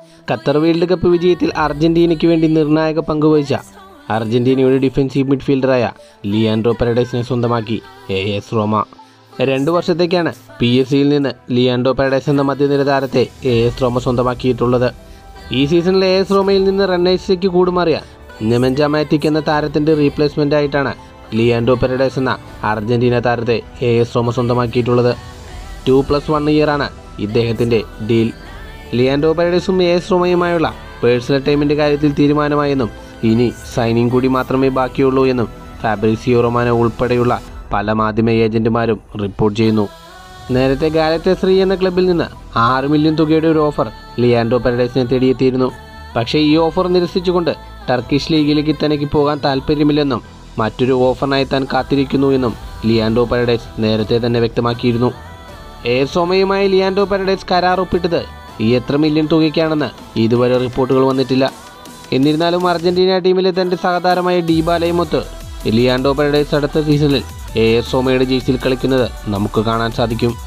Qatar world cup വിജയത്തിൽ അർജന്റീനയ്ക്ക് വേണ്ടി നിർണായക പങ്കുവഹിച്ച അർജന്റീനയുടെ ഡിഫൻസീവ് മിഡ്ഫീൽഡറായ ലിയാൻഡ്രോ പെരഡൈസിനെ സ്വന്തമാക്കി എ എസ് റോമ രണ്ടു വർഷത്തേക്കാണ് പി എസ് സിയിൽ നിന്ന് ലിയാൻഡോ പെരഡൈസ് എന്ന മധ്യനിര താരത്തെ എ എസ് റോമ സ്വന്തമാക്കിയിട്ടുള്ളത് ഈ സീസണിൽ എ എസ് റോമയിൽ നിന്ന് റണ്ണേഴ്സിലേക്ക് കൂടുമാറിയ നെമൻജ മാറ്റിക് എന്ന താരത്തിന്റെ റീപ്ലേസ്മെന്റ് ആയിട്ടാണ് ലിയാൻഡോ പെരഡൈസ് എന്ന അർജന്റീന താരത്തെ എ എസ് റോമ സ്വന്തമാക്കിയിട്ടുള്ളത് ടു പ്ലസ് വൺ ഇയറാണ് ഇദ്ദേഹത്തിന്റെ ഡീൽ ലിയാൻഡോ പെരഡൈസും എ എസ് റോമയുമായുള്ള പേഴ്സണൽ ടൈമിന്റെ കാര്യത്തിൽ തീരുമാനമായെന്നും ഇനി സൈനിങ് കൂടി മാത്രമേ ബാക്കിയുള്ളൂ എന്നും ഫാബ്രിസിയോ റൊമാനോ ഉൾപ്പെടെയുള്ള പല മാധ്യമ ഏജന്റുമാരും റിപ്പോർട്ട് ചെയ്യുന്നു നേരത്തെ ഗാലത്തെ എന്ന ക്ലബിൽ നിന്ന് ആറ് മില്യൺ തുകയുടെ ഒരു ഓഫർ ലിയാൻഡോ പെരഡൈസിനെ തേടിയെത്തിയിരുന്നു പക്ഷേ ഈ ഓഫർ നിരസിച്ചുകൊണ്ട് ടർക്കിഷ് ലീഗിലേക്ക് തനിക്ക് പോകാൻ താല്പര്യമില്ലെന്നും മറ്റൊരു ഓഫറിനായി താൻ കാത്തിരിക്കുന്നു എന്നും ലിയാൻഡോ പെരഡൈസ് നേരത്തെ തന്നെ വ്യക്തമാക്കിയിരുന്നു എ സോമയുമായി ലിയാൻഡോ പെരഡൈസ് കരാർ ഒപ്പിട്ടത് ഈ എത്ര മില്യൺ തുകയ്ക്കാണെന്ന് ഇതുവരെ റിപ്പോർട്ടുകൾ വന്നിട്ടില്ല എന്നിരുന്നാലും അർജന്റീന ടീമിലെ തന്റെ സഹതാരമായ ഡീബാലയുമൊത്ത് ലിയാൻഡോ പെരഡൈസ് അടുത്ത സീസണിൽ എ എസ് സോമയുടെ ജേഴ്സിയിൽ കളിക്കുന്നത് നമുക്ക് കാണാൻ സാധിക്കും